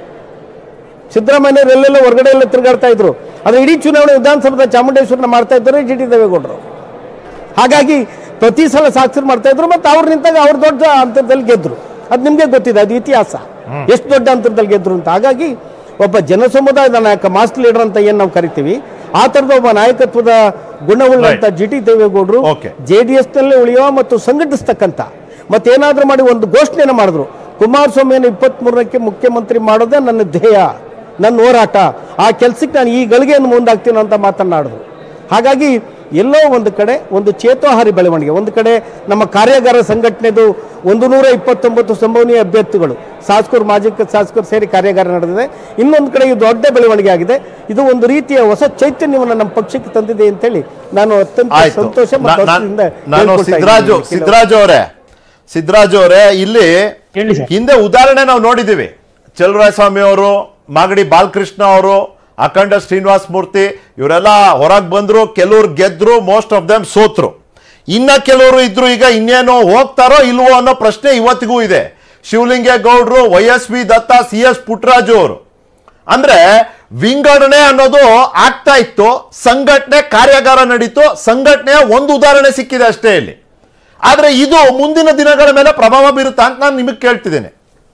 [SPEAKER 6] ಸಿದ್ದರಾಮಯ್ಯನವರು ಎಲ್ಲೆಲ್ಲ ಹೊರಗಡೆ ಎಲ್ಲ ತಿರುಗಾಡ್ತಾ ಇದ್ರು ಆದರೆ ಇಡೀ ಚುನಾವಣೆ ವಿಧಾನಸಭಾ ಚಾಮುಂಡೇಶ್ವರನ ಮಾಡ್ತಾ ಇದ್ದಾರೆ ಜಿ ಟಿ ದೇವೇಗೌಡರು ಹಾಗಾಗಿ ಪ್ರತಿ ಸಲ ಸಾಕ್ಷರ ಮಾಡ್ತಾ ಇದ್ರು ಮತ್ತು ಅವ್ರು ನಿಂತಾಗ ಅವ್ರು ದೊಡ್ಡ ಅಂತರದಲ್ಲಿ ಗೆದ್ರು ಅದು ನಿಮಗೆ ಗೊತ್ತಿದೆ ಅದು ಇತಿಹಾಸ ಎಷ್ಟು ದೊಡ್ಡ ಅಂತರದಲ್ಲಿ ಗೆದ್ರು ಅಂತ ಹಾಗಾಗಿ ಒಬ್ಬ ಜನಸಮುದಾಯದ ನಾಯಕ ಮಾಸ್ ಲೀಡರ್ ಅಂತ ಏನು ನಾವು ಕರಿತೀವಿ ಆ ಥರದ ಒಬ್ಬ ನಾಯಕತ್ವದ ಗುಣವುಳ್ಳಂತ ಜಿ ಟಿ ದೇವೇಗೌಡರು
[SPEAKER 1] Okay.
[SPEAKER 6] ಜೆ ಡಿ ಎಸ್ನಲ್ಲಿ ಉಳಿಯುವ ಮತ್ತು ಸಂಘಟಿಸ್ತಕ್ಕಂಥ ಮತ್ತೇನಾದರೂ ಮಾಡಿ ಒಂದು ಘೋಷಣೆಯನ್ನು ಮಾಡಿದ್ರು ಕುಮಾರಸ್ವಾಮಿಯನ್ನು ಇಪ್ಪತ್ತ್ಮೂರಕ್ಕೆ ಮುಖ್ಯಮಂತ್ರಿ ಮಾಡೋದೇ ನನ್ನ ಧ್ಯೇಯ ನನ್ನ ಹೋರಾಟ ಆ ಕೆಲಸಕ್ಕೆ ನಾನು ಈ ಗಳಿಗೆಯನ್ನು ಮುಂದಾಗ್ತೀನಿ ಅಂತ ಮಾತನಾಡಿದ್ರು ಹಾಗಾಗಿ ಎಲ್ಲೋ ಒಂದು ಕಡೆ ಒಂದು ಚೇತೋಹಾರಿ ಬೆಳವಣಿಗೆ ಒಂದು ಕಡೆ ನಮ್ಮ ಕಾರ್ಯಾಗಾರ ಸಂಘಟನೆದು ಒಂದು ನೂರ ಇಪ್ಪತ್ತೊಂಬತ್ತು ಸಂಭವನೀಯ ಅಭ್ಯರ್ಥಿಗಳು ಶಾಸಕರು ಮಾಜಿ ಶಾಸಕರು ಸೇರಿ ಕಾರ್ಯಾಗಾರ ನಡೆದಿದೆ ಇನ್ನೊಂದು ಕಡೆ ಇದು ದೊಡ್ಡ ಬೆಳವಣಿಗೆ ಆಗಿದೆ ಇದು ಒಂದು ರೀತಿಯ ಹೊಸ ಚೈತನ್ಯವನ್ನು ನಮ್ಮ ಪಕ್ಷಕ್ಕೆ ತಂದಿದೆ ಅಂತೇಳಿ ನಾನು ಅತ್ಯಂತ
[SPEAKER 1] ಆಯ್ತು
[SPEAKER 6] ಸಂತೋಷ ಮತ್ತು
[SPEAKER 1] ನಾ- ನಾ-
[SPEAKER 6] ಹರ್ಷದಿಂದ
[SPEAKER 1] ನಾನು
[SPEAKER 6] ಹೇಳ್ಕೊಳ್ತಾ
[SPEAKER 1] ಸಿದ್ದರಾಜು
[SPEAKER 6] ಇದ್ದೀನಿ.
[SPEAKER 1] ಸಿದ್ದರಾಜು ಅವರೇ ಸಿದ್ದರಾಜು ಅವರೇ ಇಲ್ಲಿ
[SPEAKER 7] ಹೇಳಿ ಸರ್.
[SPEAKER 1] ಹಿಂದೆ ಉದಾಹರಣೆ ನಾವು ನೋಡಿದ್ದೀವಿ ಸ್ವಾಮಿ ಅವರು ಮಾಗಡಿ ಬಾಲಕೃಷ್ಣ ಅವರು ಅಖಂಡ ಶ್ರೀನಿವಾಸ ಮೂರ್ತಿ ಇವರೆಲ್ಲ ಹೊರಗೆ ಬಂದ್ರು ಕೆಲವ್ರು ಗೆದ್ರು ಮೋಸ್ಟ್ ಆಫ್ ದಮ್ ಸೋತ್ರು ಇನ್ನ ಕೆಲವರು ಇದ್ರು ಈಗ ಇನ್ನೇನೋ ಹೋಗ್ತಾರೋ ಇಲ್ವೋ ಅನ್ನೋ ಪ್ರಶ್ನೆ ಇವತ್ತಿಗೂ ಇದೆ ಶಿವಲಿಂಗೇಗೌಡರು Y S V Datta C S Puttaraju ಅವರು ಅಂದ್ರೆ ವಿಂಗಡಣೆ ಅನ್ನೋದು ಆಗ್ತಾ ಇತ್ತು ಸಂಘಟನೆ ಕಾರ್ಯಾಗಾರ ನಡೀತು ಸಂಘಟನೆಯ ಒಂದು ಉದಾಹರಣೆ ಸಿಕ್ಕಿದೆ ಅಷ್ಟೇ ಇಲ್ಲಿ ಆದ್ರೆ ಇದು ಮುಂದಿನ ದಿನಗಳ ಮೇಲೆ ಪ್ರಭಾವ ಬೀರುತ್ತಾ ಅಂತ ನಾನು ನಿಮಗೆ ಕೇಳ್ತಿದ್ದೇನೆ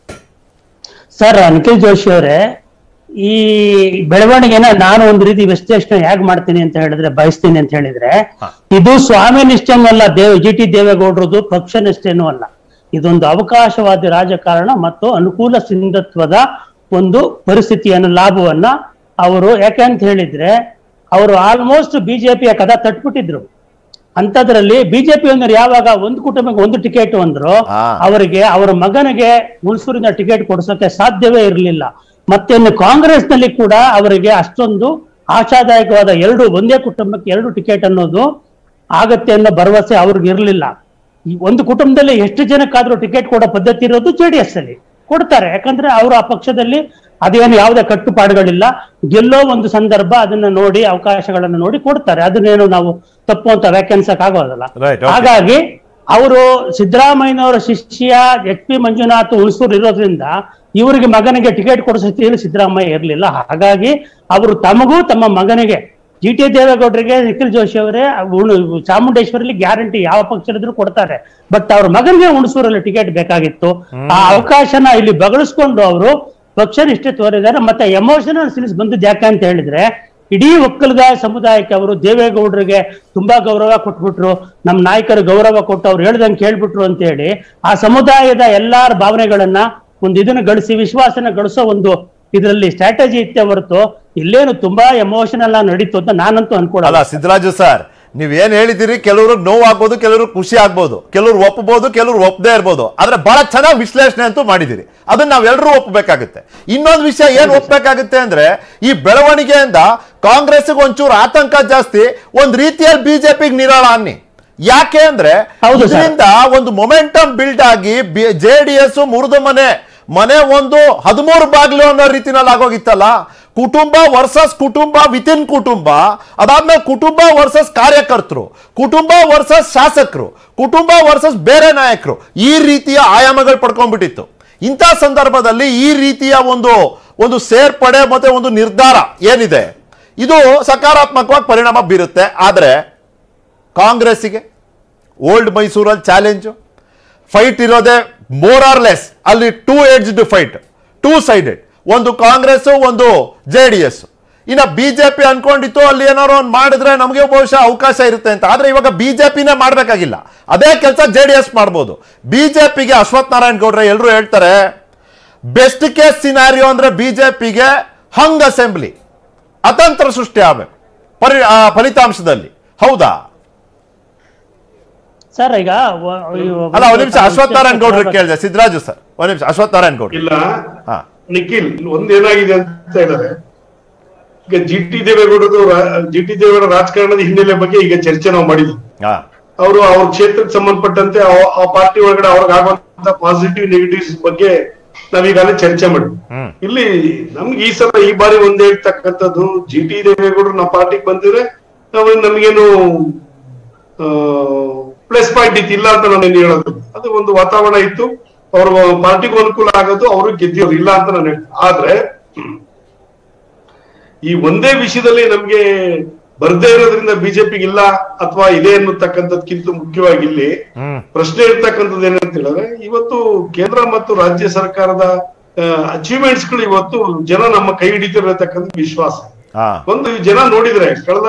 [SPEAKER 7] ಸರ್ ನಿಖಿಲ್ ಜೋಶಿ ಅವರೇ ಈ ಬೆಳವಣಿಗೆನ ನಾನು ಒಂದು ರೀತಿ ವಿಶ್ಲೇಷಣೆ ಹೇಗ್ ಮಾಡ್ತೀನಿ ಅಂತ ಹೇಳಿದ್ರೆ ಬಯಸ್ತೀನಿ ಅಂತ ಹೇಳಿದ್ರೆ ಇದು ಸ್ವಾಮಿ ನಿಷ್ಠೆನೂ ಅಲ್ಲ ದೇವ್ ಜಿ ಟಿ ದೇವೇಗೌಡರದು ಪಕ್ಷ ನಿಷ್ಠೆನೂ ಅಲ್ಲ ಇದೊಂದು ಅವಕಾಶವಾದಿ ರಾಜಕಾರಣ ಮತ್ತು ಅನುಕೂಲ ಸಿಂಧತ್ವದ ಒಂದು ಪರಿಸ್ಥಿತಿಯನ್ನು ಲಾಭವನ್ನ ಅವರು ಯಾಕೆ ಅಂತ ಹೇಳಿದ್ರೆ ಅವರು ಆಲ್ಮೋಸ್ಟ್ ಬಿಜೆಪಿಯ ಕದ ತಟ್ಬಿಟ್ಟಿದ್ರು ಅಂತದ್ರಲ್ಲಿ ಬಿಜೆಪಿ ಅಂದ್ರೆ ಯಾವಾಗ ಒಂದು ಕುಟುಂಬಕ್ಕೆ ಒಂದು ಟಿಕೆಟ್ ಅಂದ್ರು
[SPEAKER 1] ಆ.
[SPEAKER 7] ಅವರಿಗೆ ಅವರ ಮಗನಿಗೆ ಹುಣಸೂರಿನ ಟಿಕೆಟ್ ಕೊಡಿಸೋಕೆ ಸಾಧ್ಯವೇ ಇರಲಿಲ್ಲ ಮತ್ತೆ ಇನ್ನು ಕಾಂಗ್ರೆಸ್ ನಲ್ಲಿ ಕೂಡ ಅವರಿಗೆ ಅಷ್ಟೊಂದು ಆಶಾದಾಯಕವಾದ ಎರಡು ಒಂದೇ ಕುಟುಂಬಕ್ಕೆ ಎರಡು ಟಿಕೆಟ್ ಅನ್ನೋದು ಆಗತ್ತೆ ಅನ್ನೋ ಭರವಸೆ ಅವ್ರಿಗೆ ಇರಲಿಲ್ಲ ಈ ಒಂದು ಕುಟುಂಬದಲ್ಲಿ ಎಷ್ಟು ಜನಕ್ಕಾದ್ರೂ ಟಿಕೆಟ್ ಕೊಡೋ ಪದ್ಧತಿ ಇರೋದು ಜೆ ಡಿ ಎಸ್ ಅಲ್ಲಿ ಕೊಡ್ತಾರೆ ಯಾಕಂದ್ರೆ ಅವರು ಆ ಪಕ್ಷದಲ್ಲಿ ಅದೇನು ಯಾವುದೇ ಕಟ್ಟುಪಾಡುಗಳಿಲ್ಲ ಗೆಲ್ಲೋ ಒಂದು ಸಂದರ್ಭ ಅದನ್ನ ನೋಡಿ ಅವಕಾಶಗಳನ್ನು ನೋಡಿ ಕೊಡ್ತಾರೆ ಅದನ್ನೇನು ನಾವು ತಪ್ಪು ಅಂತ ವ್ಯಾಖ್ಯಾನಿಸಕ್ ಆಗೋದಲ್ಲ
[SPEAKER 1] Right, okay.
[SPEAKER 7] ಹಾಗಾಗಿ ಅವರು ಸಿದ್ದರಾಮಯ್ಯನವರ ಶಿಷ್ಯ ಎಚ್ ಪಿ ಮಂಜುನಾಥ್ ಹುಣಸೂರು ಇರೋದ್ರಿಂದ ಇವರಿಗೆ ಮಗನಿಗೆ ಟಿಕೆಟ್ ಕೊಡೋ ಸ್ಥಿತಿಯಲ್ಲಿ ಸಿದ್ದರಾಮಯ್ಯ ಇರಲಿಲ್ಲ ಹಾಗಾಗಿ ಅವರು ತಮಗೂ ತಮ್ಮ ಮಗನಿಗೆ ಜಿ ಟಿ ದೇವೇಗೌಡರಿಗೆ ನಿಖಿಲ್ ಜೋಶಿ ಅವರೇ ಉಣ್- ಚಾಮುಂಡೇಶ್ವರಲ್ಲಿ ಗ್ಯಾರಂಟಿ ಯಾವ ಪಕ್ಷದಲ್ಲಿದ್ರು ಕೊಡ್ತಾರೆ ಬಟ್ ಅವ್ರ ಮಗನಿಗೆ ಹುಣಸೂರಲ್ಲಿ ಟಿಕೆಟ್ ಬೇಕಾಗಿತ್ತು ಆ ಅವಕಾಶನ ಇಲ್ಲಿ ಬಗಳಿಸ್ಕೊಂಡು ಅವರು ಪಕ್ಷ ನಿಷ್ಠೆ ತೋರಿದ್ದಾರೆ ಮತ್ತೆ ಎಮೋಷನಲ್ ಸಿಲ್ಸ್ ಬಂದಿದ್ದು ಯಾಕೆ ಅಂತ ಹೇಳಿದ್ರೆ ಇಡೀ ಒಕ್ಕಲಿಗ ಸಮುದಾಯಕ್ಕೆ ಅವರು ದೇವೇಗೌಡರಿಗೆ ತುಂಬಾ ಗೌರವ ಕೊಟ್ಬಿಟ್ರು ನಮ್ಮ ನಾಯಕರು ಗೌರವ ಕೊಟ್ಟು ಅವ್ರು ಹೇಳ್ದಂಗೆ ಕೇಳ್ಬಿಟ್ರು ಅಂತ ಹೇಳಿ ಆ ಸಮುದಾಯದ ಎಲ್ಲಾರ ಭಾವನೆಗಳನ್ನ ಒಂದು ಇದನ್ನ ಗಳಿಸಿ ವಿಶ್ವಾಸನ ಗಳಿಸೋ ಒಂದು ಇದರಲ್ಲಿ ಸ್ಟ್ರಾಟಜಿ ಇತ್ತೆ ಹೊರತು ಇಲ್ಲೇನು ತುಂಬಾ ಎಮೋಷನಲ್ ನಡೀತು ಅಂತ ನಾನಂತೂ
[SPEAKER 1] ಅಲ್ಲ
[SPEAKER 7] ಅನ್ಕೊಡಲ್ಲ
[SPEAKER 1] ಸಿದ್ದರಾಜು ಸರ್ ನೀವ್ ಏನ್ ಹೇಳಿದಿರಿ ಕೆಲವರು ನೋವು ಆಗ್ಬೋದು ಕೆಲವರು ಖುಷಿ ಆಗ್ಬೋದು ಕೆಲವರು ಒಪ್ಪಬಹುದು ಕೆಲವರು ಒಪ್ಪದೇ ಇರ್ಬೋದು ಆದ್ರೆ ಬಹಳ ಚೆನ್ನಾಗಿ ವಿಶ್ಲೇಷಣೆ ಅಂತೂ ಮಾಡಿದಿರಿ ಅದನ್ನ ನಾವೆಲ್ಲರೂ ಒಪ್ಪಬೇಕಾಗುತ್ತೆ ಇನ್ನೊಂದು ವಿಷಯ ಏನ್ ಒಪ್ಪಬೇಕಾಗುತ್ತೆ ಅಂದ್ರೆ ಈ ಬೆಳವಣಿಗೆಯಿಂದ ಕಾಂಗ್ರೆಸ್ಗೆ ಒಂಚೂರು ಆತಂಕ ಜಾಸ್ತಿ ಒಂದ್ ರೀತಿಯಲ್ಲಿ ಬಿಜೆಪಿಗೆ ನಿರಾಳ ಅನ್ನಿ ಯಾಕೆ ಅಂದ್ರೆ
[SPEAKER 7] ಹೌದು ಸರ್.
[SPEAKER 1] ಇದರಿಂದ ಒಂದು ಮೊಮೆಂಟಮ್ ಬಿಲ್ಡ್ ಆಗಿ ಜೆ ಡಿ ಎಸ್ ಮುರಿದು ಮನೆ ಮನೆ ಒಂದು ಹದಿಮೂರು ಬಾಗ್ಲು ಅನ್ನೋ ರೀತಿನಲ್ಲಿ ಆಗೋಗಿತ್ತಲ್ಲ ಕುಟುಂಬ ವರ್ಸಸ್ ಕುಟುಂಬ ವಿತಿನ್ ಕುಟುಂಬ ಅದಾದ್ಮೇಲೆ ಕುಟುಂಬ ವರ್ಸಸ್ ಕಾರ್ಯಕರ್ತರು ಕುಟುಂಬ ವರ್ಸಸ್ ಶಾಸಕರು ಕುಟುಂಬ ವರ್ಸಸ್ ಬೇರೆ ನಾಯಕರು ಈ ರೀತಿಯ ಆಯಾಮಗಳು ಪಡ್ಕೊಂಡ್ಬಿಟ್ಟಿತ್ತು ಇಂಥ ಸಂದರ್ಭದಲ್ಲಿ ಈ ರೀತಿಯ ಒಂದು ಒಂದು ಸೇರ್ಪಡೆ ಮತ್ತೆ ಒಂದು ನಿರ್ಧಾರ ಏನಿದೆ ಇದು ಸಕಾರಾತ್ಮಕವಾಗಿ ಪರಿಣಾಮ ಬೀರುತ್ತೆ ಆದರೆ ಕಾಂಗ್ರೆಸ್ಸಿಗೆ ಓಲ್ಡ್ ಮೈಸೂರಲ್ಲಿ ಚಾಲೆಂಜು ಫೈಟ್ ಇರೋದೇ ಮೋರ್ ಆರ್ ಲೆಸ್ ಅಲ್ಲಿ two edged fight two sided ಒಂದು ಕಾಂಗ್ರೆಸ್ ಒಂದು ಜೆ ಡಿ ಎಸ್ ಇನ್ನ ಬಿಜೆಪಿ ಅನ್ಕೊಂಡಿತ್ತು ಅಲ್ಲಿ ಏನಾದ್ರು ಒಂದು ಮಾಡಿದ್ರೆ ನಮಗೆ ಬಹುಶಃ ಅವಕಾಶ ಇರುತ್ತೆ ಅಂತ ಆದ್ರೆ ಇವಾಗ ಬಿಜೆಪಿನೇ ಮಾಡಬೇಕಾಗಿಲ್ಲ ಅದೇ ಕೆಲಸ ಜೆ ಡಿ ಎಸ್ ಮಾಡ್ಬೋದು ಬಿಜೆಪಿಗೆ ಅಶ್ವಥ್ ನಾರಾಯಣ ಗೌಡ್ರೆ ಎಲ್ಲರೂ ಹೇಳ್ತಾರೆ ಬೆಸ್ಟ್ ಕೇಸ್ ಸಿನಾರಿಯೋ ಅಂದ್ರೆ ಬಿಜೆಪಿಗೆ ಹಂಗ್ ಅಸೆಂಬ್ಲಿ ಅತಂತ್ರ ಸೃಷ್ಟಿ ಆಗಬೇಕು ಪರಿ ಆ, ಫಲಿತಾಂಶದಲ್ಲಿ ಹೌದಾ
[SPEAKER 7] ಸರ್ ಈಗ ವ- ಇವ-
[SPEAKER 1] ಅಲ್ಲ ಒಂದ್ ನಿಮಿಷ ಅಶ್ವಥ್ ನಾರಾಯಣ ಗೌಡ್ರಿಗೆ ಕೇಳಿದೆ ಸಿದ್ದರಾಜು ಸರ್ ಒಂದ್ ನಿಮಿಷ ಅಶ್ವಥ್ ನಾರಾಯಣ ಗೌಡ್ರು
[SPEAKER 5] ಇಲ್ಲ
[SPEAKER 1] ಹಾ
[SPEAKER 5] ನಿಖಿಲ್ ಒಂದೇನಾಗಿದೆ ಅಂತ ಹೇಳಿದ್ರೆ ಈಗ ಜಿ ಟಿ ದೇವೇಗೌಡರು ಜಿ ಟಿ ದೇವೇಗೌಡ ರಾಜಕಾರಣದ ಹಿನ್ನೆಲೆ ಬಗ್ಗೆ ಈಗ ಚರ್ಚೆ ನಾವು ಮಾಡಿದ್ವಿ
[SPEAKER 1] ಹಾ
[SPEAKER 5] ಅವರು ಅವ್ರ ಕ್ಷೇತ್ರಕ್ಕೆ ಸಂಬಂಧಪಟ್ಟಂತೆ ಆ- ಆ ಪಾರ್ಟಿ ಒಳಗಡೆ ಅವ್ರಿಗೆ ಆಗುವಂತ ಪಾಸಿಟಿವ್ ನೆಗೆಟಿವ್ಸ್ ಬಗ್ಗೆ ನಾವೀಗಾಗಲೇ ಚರ್ಚೆ ಮಾಡಿದ್ವಿ
[SPEAKER 1] ಹ್ಮ್.
[SPEAKER 5] ಇಲ್ಲಿ ನಮ್ಗೆ ಈ ಸಲ ಈ ಬಾರಿ ಒಂದ್ ಹೇಳ್ತಕ್ಕಂಥದ್ದು ಜಿ ಟಿ ದೇವೇಗೌಡರು ನಮ್ಮ ಪಾರ್ಟಿಗೆ ಬಂದಿದ್ರೆ ನಾವು ನಮಗೇನು ಪ್ಲಸ್ ಪಾಯಿಂಟ್ ಇತ್ತು ಇಲ್ಲ ಅಂತ ನಾನು ಹೇಳೋದು ಅದು ಒಂದು ವಾತಾವರಣ ಇತ್ತು ಅವ್ರ ಪಾರ್ಟಿಗೂ ಅನುಕೂಲ ಆಗೋದು ಅವರು ಗೆದ್ದಿವ್ರು ಇಲ್ಲ ಅಂತ ನಾನು ಹೇಳ್ತೀನಿ ಆದ್ರೆ ಈ ಒಂದೇ ವಿಷಯದಲ್ಲಿ ನಮ್ಗೆ ಬರ್ದೇ ಇರೋದ್ರಿಂದ ಬಿಜೆಪಿಗೆ ಇಲ್ಲ ಅಥವಾ ಇದೆ ಅನ್ನತಕ್ಕಂಥದ್ಕಿಂತ ಮುಖ್ಯವಾಗಿ ಇಲ್ಲಿ
[SPEAKER 1] ಹ್ಮ್
[SPEAKER 5] ಪ್ರಶ್ನೆ ಇರ್ತಕ್ಕಂಥದ್ದು ಏನಂತ ಹೇಳಿದ್ರೆ ಇವತ್ತು ಕೇಂದ್ರ ಮತ್ತು ರಾಜ್ಯ ಸರ್ಕಾರದ ಅಚೀವ್ಮೆಂಟ್ಸ್ ಗಳು ಇವತ್ತು ಜನ ನಮ್ಮ ಕೈ ಹಿಡಿತಿರತಕ್ಕಂಥ ವಿಶ್ವಾಸ
[SPEAKER 1] ಹಾ
[SPEAKER 5] ಒಂದು ಜನ ನೋಡಿದ್ರೆ ಕಳೆದ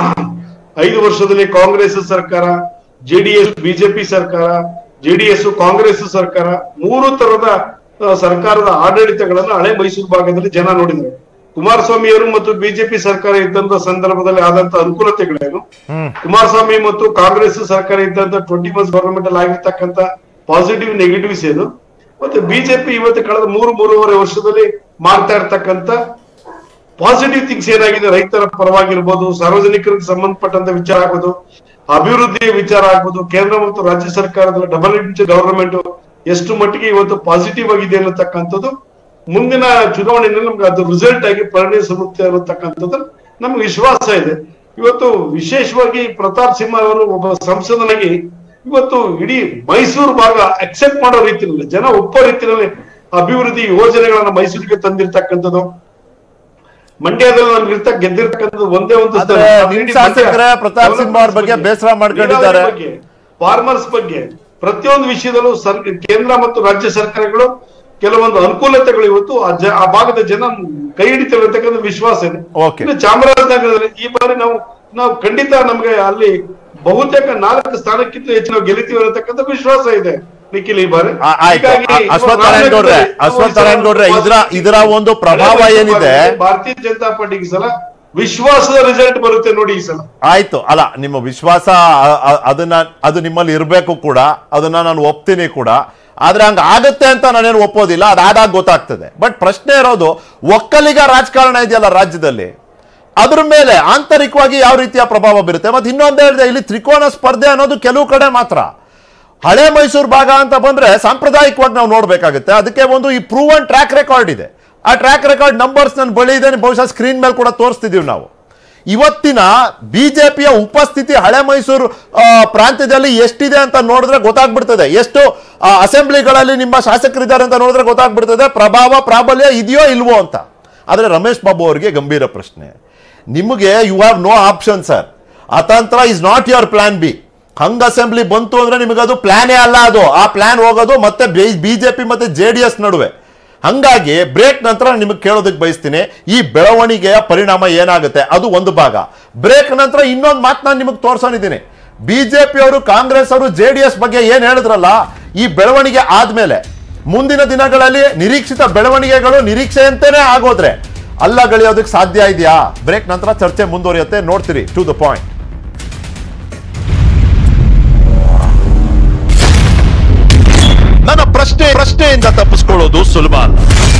[SPEAKER 5] ಐದು ವರ್ಷದಲ್ಲಿ ಕಾಂಗ್ರೆಸ್ ಸರ್ಕಾರ ಜೆಡಿಎಸ್ ಬಿಜೆಪಿ ಸರ್ಕಾರ ಜೆಡಿಎಸ್ ಕಾಂಗ್ರೆಸ್ ಸರ್ಕಾರ ಮೂರು ತರದ ಆ, ಸರ್ಕಾರದ ಆಡಳಿತಗಳನ್ನ ಹಳೆ ಮೈಸೂರು ಭಾಗದಲ್ಲಿ ಜನ ನೋಡಿದ್ದಾರೆ ಕುಮಾರಸ್ವಾಮಿಯವರು ಮತ್ತು ಬಿಜೆಪಿ ಸರ್ಕಾರ ಇದ್ದಂತ ಸಂದರ್ಭದಲ್ಲಿ ಆದಂತ ಅನುಕೂಲತೆಗಳೇನು
[SPEAKER 1] ಹ್ಮ್
[SPEAKER 5] ಕುಮಾರಸ್ವಾಮಿ ಮತ್ತು ಕಾಂಗ್ರೆಸ್ ಸರ್ಕಾರ ಇದ್ದಂತ ಟ್ವೆಂಟಿ ಮಂತ್ಸ್ ಗವರ್ಮೆಂಟ್ ಅಲ್ಲಿ ಆಗಿರ್ತಕ್ಕಂಥ ಪಾಸಿಟಿವ್ ನೆಗೆಟಿವ್ಸ್ ಏನು ಮತ್ತೆ ಬಿಜೆಪಿ ಇವತ್ತು ಕಳೆದ ಮೂರು ಮೂರುವರೆ ವರ್ಷದಲ್ಲಿ ಮಾಡ್ತಾ ಇರ್ತಕ್ಕಂಥ ಪಾಸಿಟಿವ್ ಥಿಂಗ್ಸ್ ಏನಾಗಿದೆ ರೈತರ ಪರವಾಗಿರ್ಬೋದು ಸಾರ್ವಜನಿಕರಿಗೆ ಸಂಬಂಧಪಟ್ಟಂತ ವಿಚಾರ ಆಗ್ಬೋದು ಅಭಿವೃದ್ಧಿಯ ವಿಚಾರ ಆಗ್ಬೋದು ಕೇಂದ್ರ ಮತ್ತು ರಾಜ್ಯ ಸರ್ಕಾರದ ಡಬಲ್ ಇಂಚ್ ಗವರ್ನಮೆಂಟ್ ಎಷ್ಟು ಮಟ್ಟಿಗೆ ಇವತ್ತು ಪಾಸಿಟಿವ್ ಆಗಿದೆ ಅನ್ನತಕ್ಕಂಥದ್ದು ಮುಂದಿನ ಚುನಾವಣೆಯಲ್ಲಿ ನಮ್ಗೆ ಅದು ರಿಸಲ್ಟ್ ಆಗಿ ಪರಿಣಮಿಸುತ್ತೆ ಅನ್ನತಕ್ಕಂಥದ್ದು ನಮ್ಗೆ ವಿಶ್ವಾಸ ಇದೆ ಇವತ್ತು ವಿಶೇಷವಾಗಿ ಪ್ರತಾಪ್ ಸಿಂಹ ಅವರು ಒಬ್ಬ ಸಂಸದನಾಗಿ ಇವತ್ತು ಇಡೀ ಮೈಸೂರು ಭಾಗ ಅಕ್ಸೆಪ್ಟ್ ಮಾಡೋ ರೀತಿಯಲ್ಲಿ ಜನ ಒಪ್ಪೋ ರೀತಿಯಲ್ಲಿ ಅಭಿವೃದ್ಧಿ ಯೋಜನೆಗಳನ್ನ ಮೈಸೂರಿಗೆ ತಂದಿರ್ತಕ್ಕಂಥದ್ದು ಮಂಡ್ಯದಲ್ಲಿ ನಮ್ಗೆ ಇರ್ತ ಗೆದ್ದಿರ್ತಕ್ಕಂಥದ್ದು ಒಂದೇ ಒಂದು
[SPEAKER 1] ಆದ್ರೆ ನಿಮ್ ಶಾಸಕರೇ ಪ್ರತಾಪ್ ಸಿಂಹ ಅವ್ರ ಬಗ್ಗೆ ಬೇಸರ ಮಾಡ್ಕೊಂಡಿದ್ದಾರೆ.
[SPEAKER 5] ಫಾರ್ಮರ್ಸ್ ಬಗ್ಗೆ ಪ್ರತಿಯೊಂದು ವಿಷಯದಲ್ಲೂ ಸರ್ ಕೇಂದ್ರ ಮತ್ತು ರಾಜ್ಯ ಸರ್ಕಾರಗಳು ಕೆಲವೊಂದು ಅನುಕೂಲತೆಗಳು ಇವತ್ತು ಆ ಜ- ಆ ಭಾಗದ ಜನ ಕೈ ಹಿಡಿತಿರತಕ್ಕಂಥ ವಿಶ್ವಾಸ ಇದೆ
[SPEAKER 1] Okay.
[SPEAKER 5] ಇನ್ನು ಚಾಮರಾಜನಗರದಲ್ಲಿ ಈ ಬಾರಿ ನಾವು ನಾವು ಖಂಡಿತ ನಮ್ಗೆ ಅಲ್ಲಿ ಬಹುತೇಕ ನಾಲ್ಕು ಸ್ಥಾನಕ್ಕಿಂತ ಹೆಚ್ಚು ನಾವು ಗೆಲ್ಲಿತೀವಿ ಅನ್ನತಕ್ಕಂಥ ವಿಶ್ವಾಸ ಇದೆ ನಿಖಿಲ್ ಈ ಬಾರಿ
[SPEAKER 1] ಆ- ಆಯ್ತು
[SPEAKER 5] ಹೀಗಾಗಿ
[SPEAKER 1] ಆ- ಅಶ್ವಥ್ ನಾರಾಯಣ ಗೌಡ್ರೆ ಅಶ್ವಥ್ ನಾರಾಯಣ ಗೌಡ್ರೆ ಇದರ ಇದರ ಒಂದು ಪ್ರಭಾವ ಏನಿದೆ
[SPEAKER 5] ಭಾರತೀಯ ಜನತಾ ಪಾರ್ಟಿಗೆ ಈ ಸಲ ವಿಶ್ವಾಸದ ರಿಸಲ್ಟ್ ಬರುತ್ತೆ ನೋಡಿ ಈ ಸಲ
[SPEAKER 1] ಆಯ್ತು ಅಲ್ಲ ನಿಮ್ಮ ವಿಶ್ವಾಸ ಅ- ಅ- ಅದನ್ನ ಅದು ನಿಮ್ಮಲ್ಲಿ ಇರಬೇಕು ಕೂಡ ಅದನ್ನ ನಾನು ಒಪ್ತೀನಿ ಕೂಡ ಆದ್ರೆ ಹಂಗ ಆಗತ್ತೆ ಅಂತ ನಾನೇನು ಒಪ್ಪೋದಿಲ್ಲ ಅದಾದಾಗ ಗೊತ್ತಾಗ್ತದೆ ಬಟ್ ಪ್ರಶ್ನೆ ಇರೋದು ಒಕ್ಕಲಿಗ ರಾಜಕಾರಣ ಇದೆಯಲ್ಲ ರಾಜ್ಯದಲ್ಲಿ ಅದ್ರ ಮೇಲೆ ಆಂತರಿಕವಾಗಿ ಯಾವ ರೀತಿಯ ಪ್ರಭಾವ ಬೀರುತ್ತೆ ಮತ್ತೆ ಇನ್ನೊಂದು ಹೇಳಿದೆ ಇಲ್ಲಿ ತ್ರಿಕೋನ ಸ್ಪರ್ಧೆ ಅನ್ನೋದು ಕೆಲವು ಕಡೆ ಮಾತ್ರ ಹಳೆ ಮೈಸೂರು ಭಾಗ ಅಂತ ಬಂದ್ರೆ ಸಾಂಪ್ರದಾಯಿಕವಾಗಿ ನಾವು ನೋಡ್ಬೇಕಾಗುತ್ತೆ ಅದಕ್ಕೆ ಒಂದು ಈ ಪ್ರೂವನ್ ಟ್ರ್ಯಾಕ್ ರೆಕಾರ್ಡ್ ಇದೆ ಆ ಟ್ರ್ಯಾಕ್ ರೆಕಾರ್ಡ್ ನಂಬರ್ಸ್ ನನ್ನ ಬಳಿ ಇದೆ ಬಹುಶಃ ಸ್ಕ್ರೀನ್ ಮೇಲೆ ಕೂಡ ತೋರಿಸ್ತಿದೀವಿ ನಾವು ಇವತ್ತಿನ ಬಿಜೆಪಿಯ ಉಪಸ್ಥಿತಿ ಹಳೆ ಮೈಸೂರು ಆ, ಪ್ರಾಂತ್ಯದಲ್ಲಿ ಎಷ್ಟಿದೆ ಅಂತ ನೋಡಿದ್ರೆ ಗೊತ್ತಾಗ್ಬಿಡ್ತದೆ ಎಷ್ಟು ಆ, ಅಸೆಂಬ್ಲಿಗಳಲ್ಲಿ ನಿಮ್ಮ ಶಾಸಕರಿದ್ದಾರೆ ಅಂತ ನೋಡಿದ್ರೆ ಗೊತ್ತಾಗ್ಬಿಡ್ತದೆ ಪ್ರಭಾವ ಪ್ರಾಬಲ್ಯ ಇದೆಯೋ ಇಲ್ವೋ ಅಂತ ಆದರೆ ರಮೇಶ್ ಬಾಬು ಅವರಿಗೆ ಗಂಭೀರ ಪ್ರಶ್ನೆ ನಿಮಗೆ you have no option sir ಅತಂತ್ರ is not your plan B hung assembly ಬಂತು ಅಂದ್ರೆ ನಿಮಗೆ ಅದು ಪ್ಲಾನೇ ಅಲ್ಲ ಅದು ಆ ಪ್ಲಾನ್ ಹೋಗೋದು ಮತ್ತೆ ಬಿಜೆಪಿ ಮತ್ತೆ ಜೆ ಡಿ ಎಸ್ ನಡುವೆ ಹಂಗಾಗಿ ಬ್ರೇಕ್ ನಂತರ ನಿಮಗೆ ಕೇಳೋದಕ್ಕೆ ಬಯಸ್ತೀನಿ ಈ ಬೆಳವಣಿಗೆಯ ಪರಿಣಾಮ ಏನಾಗುತ್ತೆ ಅದು ಒಂದು ಭಾಗ ಬ್ರೇಕ್ ನಂತರ ಇನ್ನೊಂದು ಮಾತು ನಾನು ನಿಮಗೆ ತೋರ್ಸೋನಿದ್ದೀನಿ ಬಿಜೆಪಿ ಅವರು ಕಾಂಗ್ರೆಸ್ ಅವರು ಜೆ ಡಿ ಎಸ್ ಬಗ್ಗೆ ಏನ್ ಹೇಳಿದ್ರಲ್ಲ ಈ ಬೆಳವಣಿಗೆ ಆದ್ಮೇಲೆ ಮುಂದಿನ ದಿನಗಳಲ್ಲಿ ನಿರೀಕ್ಷಿತ ಬೆಳವಣಿಗೆಗಳು ನಿರೀಕ್ಷೆಯಂತೆಯೇ ಆಗೋದ್ರೆ ಅಲ್ಲಗಳಿಯೋದಕ್ಕೆ ಸಾಧ್ಯ ಇದೆಯಾ ಬ್ರೇಕ್ ನಂತರ ಚರ್ಚೆ ಮುಂದುವರಿಯುತ್ತೆ ನೋಡ್ತೀರಿ ಟು ದ ಪಾಯಿಂಟ್ ನನ್ನ ಪ್ರಶ್ನೆ ಪ್ರಶ್ನೆಯಿಂದ ತಪ್ಪಿಸ್ಕೊಳ್ಳೋದು ಸುಲಭ ಅಲ್ಲ